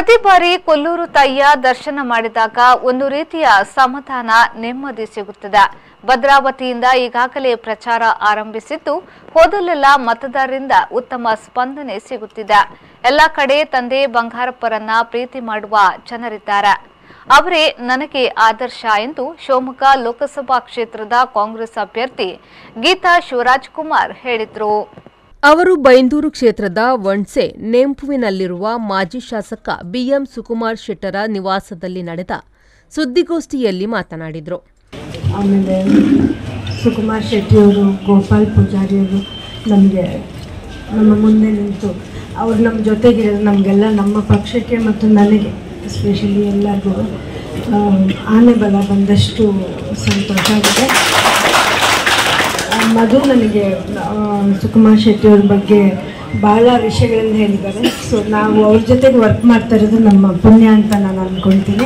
ಪ್ರತಿ ಬಾರಿ ಕೊಲ್ಲೂರು ತಾಯಿಯ ದರ್ಶನ ಮಾಡಿದಾಗ ಒಂದು ರೀತಿಯ ಸಮಾಧಾನ ನೆಮ್ಮದಿ ಸಿಗುತ್ತದೆ ಭದ್ರಾವತಿಯಿಂದ ಈಗಾಗಲೇ ಪ್ರಚಾರ ಆರಂಭಿಸಿದ್ದು ಹೋದಲ್ಲೆಲ್ಲ ಮತದಾರರಿಂದ ಉತ್ತಮ ಸ್ಪಂದನೆ ಸಿಗುತ್ತಿದೆ ಎಲ್ಲ ಕಡೆ ತಂದೆ ಬಂಗಾರಪ್ಪರನ್ನ ಪ್ರೀತಿ ಮಾಡುವ ಜನರಿದ್ದಾರೆ ಅವರೇ ನನಗೆ ಆದರ್ಶ ಎಂದು ಶಿವಮೊಗ್ಗ ಲೋಕಸಭಾ ಕ್ಷೇತ್ರದ ಕಾಂಗ್ರೆಸ್ ಅಭ್ಯರ್ಥಿ ಗೀತಾ ಶಿವರಾಜ್ ಕುಮಾರ್ ಹೇಳಿದರು ಅವರು ಬೈಂದೂರು ಕ್ಷೇತ್ರದ ವಣ್ಸೆ ನೇಂಪುವಿನಲ್ಲಿರುವ ಮಾಜಿ ಶಾಸಕ ಬಿಎಂ ಸುಕುಮಾರ್ ಶೆಟ್ಟರ ನಿವಾಸದಲ್ಲಿ ನಡೆದ ಸುದ್ದಿಗೋಷ್ಠಿಯಲ್ಲಿ ಮಾತನಾಡಿದರು ಆಮೇಲೆ ಸುಕುಮಾರ್ ಶೆಟ್ಟಿಯವರು ಗೋಪಾಲ್ ಪೂಜಾರಿಯವರು ನಮಗೆ ನಮ್ಮ ಮುಂದೆ ನಿಂತು ಅವ್ರು ನಮ್ಮ ಜೊತೆಗೆ ನಮಗೆಲ್ಲ ನಮ್ಮ ಪಕ್ಷಕ್ಕೆ ಮತ್ತು ನನಗೆ ಎಸ್ಪೆಷಲಿ ಎಲ್ಲರಿಗೂ ಆ, ಆನೆ ಬಲ ಬಂದಷ್ಟು ಸಂತೋಷ ಆಗಿದೆ ಆ, ಮಧು ನನಗೆ ಆ, ಸುಕುಮಾರ್ ಶೆಟ್ಟಿಯವ್ರ ಬಗ್ಗೆ ಭಾಳ ವಿಷಯಗಳನ್ನು ಹೇಳಿದ್ದಾರೆ ಸೊ ನಾವು ಅವ್ರ ಜೊತೆಗೆ ವರ್ಕ್ ಮಾಡ್ತಾ ಇರೋದು ನಮ್ಮ ಪುಣ್ಯ ಅಂತ ನಾನು ಅಂದ್ಕೊಳ್ತೀನಿ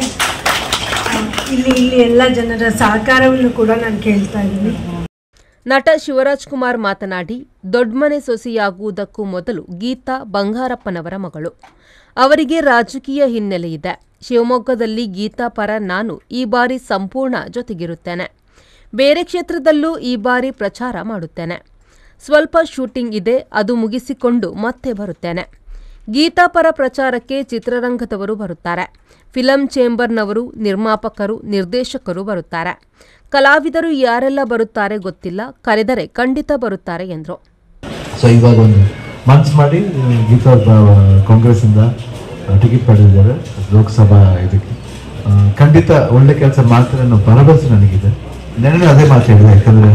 ಇಲ್ಲಿ ಇಲ್ಲಿ ಎಲ್ಲ ಜನರ ಸಹಕಾರವನ್ನು ಕೂಡ ನಾನು ಕೇಳ್ತಾ ಇದ್ದೀನಿ ನಟ ಶಿವರಾಜ್ ಕುಮಾರ್ ಮಾತನಾಡಿ ದೊಡ್ಮನೆ ಸೊಸೆಯಾಗುವುದಕ್ಕೂ ಮೊದಲು ಗೀತಾ ಬಂಗಾರಪ್ಪನವರ ಮಗಳು ಅವರಿಗೆ ರಾಜಕೀಯ ಹಿನ್ನೆಲೆ ಇದೆ ಶಿವಮೊಗ್ಗದಲ್ಲಿ ಗೀತಾ ಪರ ನಾನು ಈ ಬಾರಿ ಸಂಪೂರ್ಣ ಜೊತೆಗಿರುತ್ತೇನೆ ಬೇರೆ ಕ್ಷೇತ್ರದಲ್ಲೂ ಈ ಬಾರಿ ಪ್ರಚಾರ ಮಾಡುತ್ತೇನೆ ಸ್ವಲ್ಪ ಶೂಟಿಂಗ್ ಇದೆ ಅದು ಮುಗಿಸಿಕೊಂಡು ಮತ್ತೆ ಬರುತ್ತೇನೆ ಗೀತಾ ಪರ ಪ್ರಚಾರಕ್ಕೆ ಚಿತ್ರರಂಗದವರು ಬರುತ್ತಾರೆ ಫಿಲಂ ಚೇಂಬರ್ನವರು ನಿರ್ಮಾಪಕರು ನಿರ್ದೇಶಕರು ಬರುತ್ತಾರೆ ಕಲಾವಿದರು ಯಾರೆಲ್ಲ ಬರುತ್ತಾರೆ ಗೊತ್ತಿಲ್ಲ ಕರೆದರೆ ಖಂಡಿತ ಬರುತ್ತಾರೆ ಎಂದರು ಸೊ ಇವಾಗ ಒಂದು ಮನ್ಸು ಮಾಡಿ ಗೀತಾ ಕಾಂಗ್ರೆಸ್ಸಿಂದ ಟಿಕೆಟ್ ಪಡೆದಿದ್ದಾರೆ ಲೋಕಸಭಾ ಇದಕ್ಕೆ ಆ, ಖಂಡಿತ ಒಳ್ಳೆ ಕೆಲಸ ಮಾಡ್ತಾರೆ ಅನ್ನೋ ಭರವಸೆ ನನಗಿದೆ ನೆನ್ನೆ ಅದೇ ಮಾತು ಹೇಳಿದೆ ಯಾಕಂದರೆ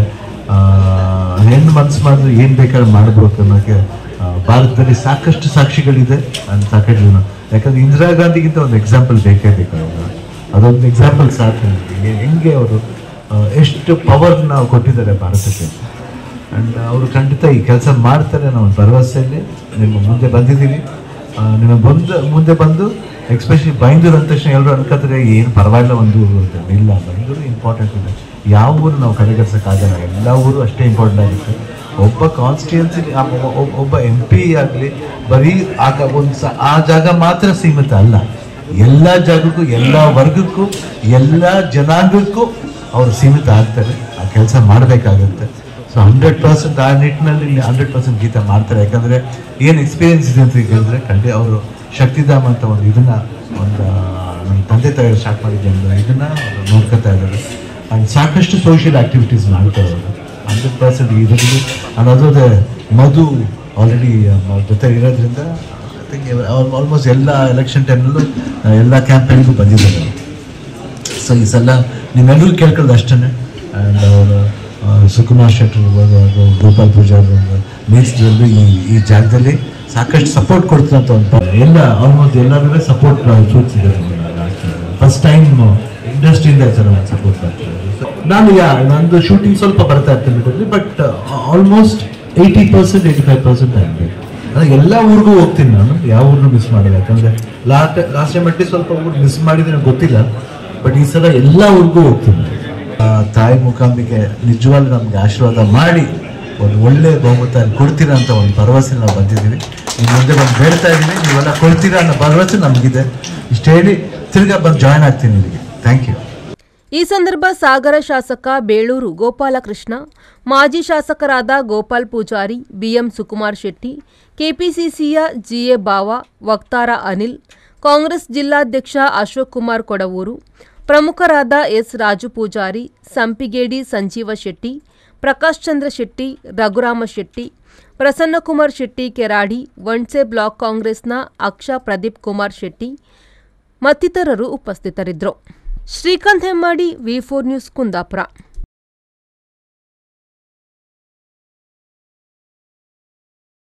ಹೆಣ್ಣು ಮನ್ಸು ಮಾಡಿದ್ರೆ ಏನು ಬೇಕಾದ್ರೂ ಮಾಡ್ಬೇಕು ಅನ್ನೋಕ್ಕೆ ಆ, ಭಾರತದಲ್ಲಿ ಸಾಕಷ್ಟು ಸಾಕ್ಷಿಗಳಿದೆ ಅಂಡ್ ಸಾಕಷ್ಟು ಜನ ಯಾಕಂದ್ರೆ ಇಂದಿರಾ ಗಾಂಧಿಗಿಂತ ಒಂದು ಎಕ್ಸಾಂಪಲ್ ಬೇಕೇ ಬೇಕು ಅವ್ರಿಗೆ. ಅದೊಂದು ಎಕ್ಸಾಂಪಲ್ ಸಾಕು ನನಗೆ. ಹೆಂಗೆ ಅವರು ಎಷ್ಟು ಪವರ್ ನಾವು ಕೊಟ್ಟಿದ್ದಾರೆ ಭಾರತಕ್ಕೆ ಆ್ಯಂಡ್ ಅವರು ಖಂಡಿತ ಈ ಕೆಲಸ ಮಾಡ್ತಾರೆ ಅನ್ನೋ ಒಂದು ಭರವಸೆಯಲ್ಲಿ ನಿಮ್ಮ ಮುಂದೆ ಬಂದಿದ್ದೀವಿ ಆ, ನಿಮ್ಮ ಬಂದು ಮುಂದೆ ಬಂದು ಎಕ್ಸ್ಪೆಷಲಿ ಬೈಂದೂರು ಅಂದ ತಕ್ಷಣ ಎಲ್ಲರೂ ಅನ್ಕೋತಾರೆ ಏನು ಪರವಾಗಿಲ್ಲ ಒಂದು ಊರು ಅಂತ ಇಲ್ಲ ಬೈಂದೂರು ಇಂಪಾರ್ಟೆಂಟ್ ಇದೆ ಯಾವ ಊರು ನಾವು ಕಡೆಗಣಿಸೋಕ್ಕಾಗಲ್ಲ ಎಲ್ಲ ಊರು ಅಷ್ಟೇ ಇಂಪಾರ್ಟೆಂಟ್ ಆಗುತ್ತೆ ಒಬ್ಬ ಕಾನ್ಸ್ಟಿಟ್ಯೂನ್ಸಿ ಒಬ್ಬ ಎಂ ಪಿ ಆಗಲಿ ಬರೀ ಆಗ ಒಂದು ಸ ಆ ಜಾಗ ಮಾತ್ರ ಸೀಮಿತ ಅಲ್ಲ ಎಲ್ಲ ಜಾಗಕ್ಕೂ ಎಲ್ಲ ವರ್ಗಕ್ಕೂ ಎಲ್ಲ ಜನಾಂಗಕ್ಕೂ ಅವರು ಸೀಮಿತ ಆಗ್ತಾರೆ ಆ ಕೆಲಸ ಮಾಡಬೇಕಾಗುತ್ತೆ ಸೊ ಹಂಡ್ರೆಡ್ ಪರ್ಸೆಂಟ್ ಆ ನಿಟ್ಟಿನಲ್ಲಿ ಹಂಡ್ರೆಡ್ ಪರ್ಸೆಂಟ್ ಗೀತ ಮಾಡ್ತಾರೆ ಯಾಕಂದರೆ ಏನು ಎಕ್ಸ್ಪೀರಿಯನ್ಸ್ ಇದೆ ಅಂತ ಹೇಳಿದ್ರೆ ಖಂಡಿತ ಅವರು ಶಕ್ತಿಧಾಮ ಅಂತ ಒಂದು ಇದನ್ನ ಒಂದು ನಮ್ಮ ತಂದೆ ತಾಯಿ ಸ್ಟಾರ್ಟ್ ಮಾಡಿದ್ದೆ ಅಂದ್ರೆ ಇದನ್ನ ಅವ್ರು ನೋಡ್ಕೊತಾ ಇದ್ದಾರೆ ಆ್ಯಂಡ್ ಸಾಕಷ್ಟು ಸೋಷಿಯಲ್ ಆ್ಯಕ್ಟಿವಿಟೀಸ್ ಮಾಡ್ತಾರೆ ಅವರು ಹಂಡ್ರೆಡ್ ಪರ್ಸೆಂಟ್ ಇದರಲ್ಲಿ ಅನ್ನೋದೇ ಮಧು ಆಲ್ರೆಡಿ ಜೊತೆ ಇರೋದ್ರಿಂದ ಐ ಥಿಂಕ್ ಆಲ್ಮೋಸ್ಟ್ ಎಲ್ಲ ಎಲೆಕ್ಷನ್ ಟೈಮಲ್ಲೂ ಎಲ್ಲ ಕ್ಯಾಂಪೇನ್ಗೂ ಬಂದಿದ್ದಾರೆ ಅವರು ಸೊ ಈ ಸಲ ನಿಮ್ಮೆಲ್ಲರೂ ಕೇಳ್ಕೊಳ್ಳೋದು ಅಷ್ಟೇ ಆ್ಯಂಡ್ ಅವರು ಸುಕುಮಾರ್ ಶೆಟ್ಟರ್ ಇರ್ಬೋದು ಹಾಗೂ ಗೋಪಾಲ್ ಪೂಜಾರ್ ಮೇಸ್ಟ್ರಲ್ಲೂ ಈ ಈ ಜಾಗದಲ್ಲಿ ಸಾಕಷ್ಟು ಸಪೋರ್ಟ್ ಕೊಡ್ತಾರೆ ಅಂತ ಒಂದು ಎಲ್ಲ ಆಲ್ಮೋಸ್ಟ್ ಎಲ್ಲರೂ ಸಪೋರ್ಟ್ ಸೂಚಿಸಿದ್ದಾರೆ ಫಸ್ಟ್ ಟೈಮ್ ಇಂಡಸ್ಟ್ರಿಯಿಂದ ಸರ್ ಸಪೋರ್ಟ್ ಮಾಡ್ತಾರೆ ನಾನು ಯಾ ನಂದು ಶೂಟಿಂಗ್ ಸ್ವಲ್ಪ ಬರ್ತಾ ಇರ್ತೀನಿ but almost eighty percent eighty five percent ಆಗಬೇಕು ಅಂದ್ರೆ ಎಲ್ಲ ಊರಿಗೂ ಹೋಗ್ತೀನಿ ನಾನು ಯಾವ ಊರ್ನು ಮಿಸ್ ಮಾಡಿಲ್ಲ ಯಾಕಂದ್ರೆ ಲಾಸ್ಟ್ ಲಾಸ್ಟ್ ಟೈಮ್ ಅಟ್ಟಿ ಸ್ವಲ್ಪ ಊರು ಮಿಸ್ ಮಾಡಿದ್ರೆ ನಂಗೆ ಗೊತ್ತಿಲ್ಲ ಬಟ್ ಈ ಸಲ ಎಲ್ಲ ಊರಿಗೂ ಹೋಗ್ತೀನಿ ಆ, ತಾಯಿ ಮುಖಾಂಬಿಕೆ ನಿಜವಾಗ್ಲೂ ನಮ್ಗೆ ಆಶೀರ್ವಾದ ಮಾಡಿ ಒಂದು ಒಳ್ಳೆ ಬಹುಮತ ಕೊಡ್ತೀರಾ ಅಂತ ಒಂದು ಭರವಸೆ ನಾವು ಬಂದಿದ್ದೀವಿ ಇನ್ನು ಮುಂದೆ ಬಂದು ಬೇಡ್ತಾ ಇದ್ದೀವಿ ನೀವೆಲ್ಲ ಕೊಡ್ತೀರಾ ಅನ್ನೋ ಭರವಸೆ ನಮಗಿದೆ ಇಷ್ಟು ಹೇಳಿ ತಿರ್ಗಾ ಬಂದು ಜಾಯ್ನ್ ಆಗ್ತೀನಿ ಇಲ್ಲಿಗೆ ಥ್ಯಾಂಕ್ ಯು ಈ ಸಂದರ್ಭ ಸಾಗರ ಶಾಸಕ ಬೇಳೂರು ಗೋಪಾಲಕೃಷ್ಣ ಮಾಜಿ ಶಾಸಕರಾದ ಗೋಪಾಲ್ ಪೂಜಾರಿ ಬಿಎಂ ಸುಕುಮಾರ್ ಶೆಟ್ಟಿ ಕೆಪಿಸಿಸಿಯ ಜಿಎ ಬಾವ ವಕ್ತಾರ ಅನಿಲ್ ಕಾಂಗ್ರೆಸ್ ಜಿಲ್ಲಾಧ್ಯಕ್ಷ ಅಶೋಕ್ ಕುಮಾರ್ ಕೊಡವೂರು ಪ್ರಮುಖರಾದ ಎಸ್ ರಾಜು ಪೂಜಾರಿ ಸಂಪಿಗೇಡಿ ಸಂಜೀವ ಶೆಟ್ಟಿ ಪ್ರಕಾಶ್ ಚಂದ್ರ ಶೆಟ್ಟಿ ರಘುರಾಮ ಶೆಟ್ಟಿ ಪ್ರಸನ್ನಕುಮಾರ್ ಶೆಟ್ಟಿ ಕೆರಾಡಿ ವಣ್ಸೆ ಬ್ಲಾಕ್ ಕಾಂಗ್ರೆಸ್ನ ಅಕ್ಷ ಪ್ರದೀಪ್ ಕುಮಾರ್ ಶೆಟ್ಟಿ ಮತ್ತಿತರರು ಉಪಸ್ಥಿತರಿದ್ದರು Srikanth Hemmadi V four news Kundapura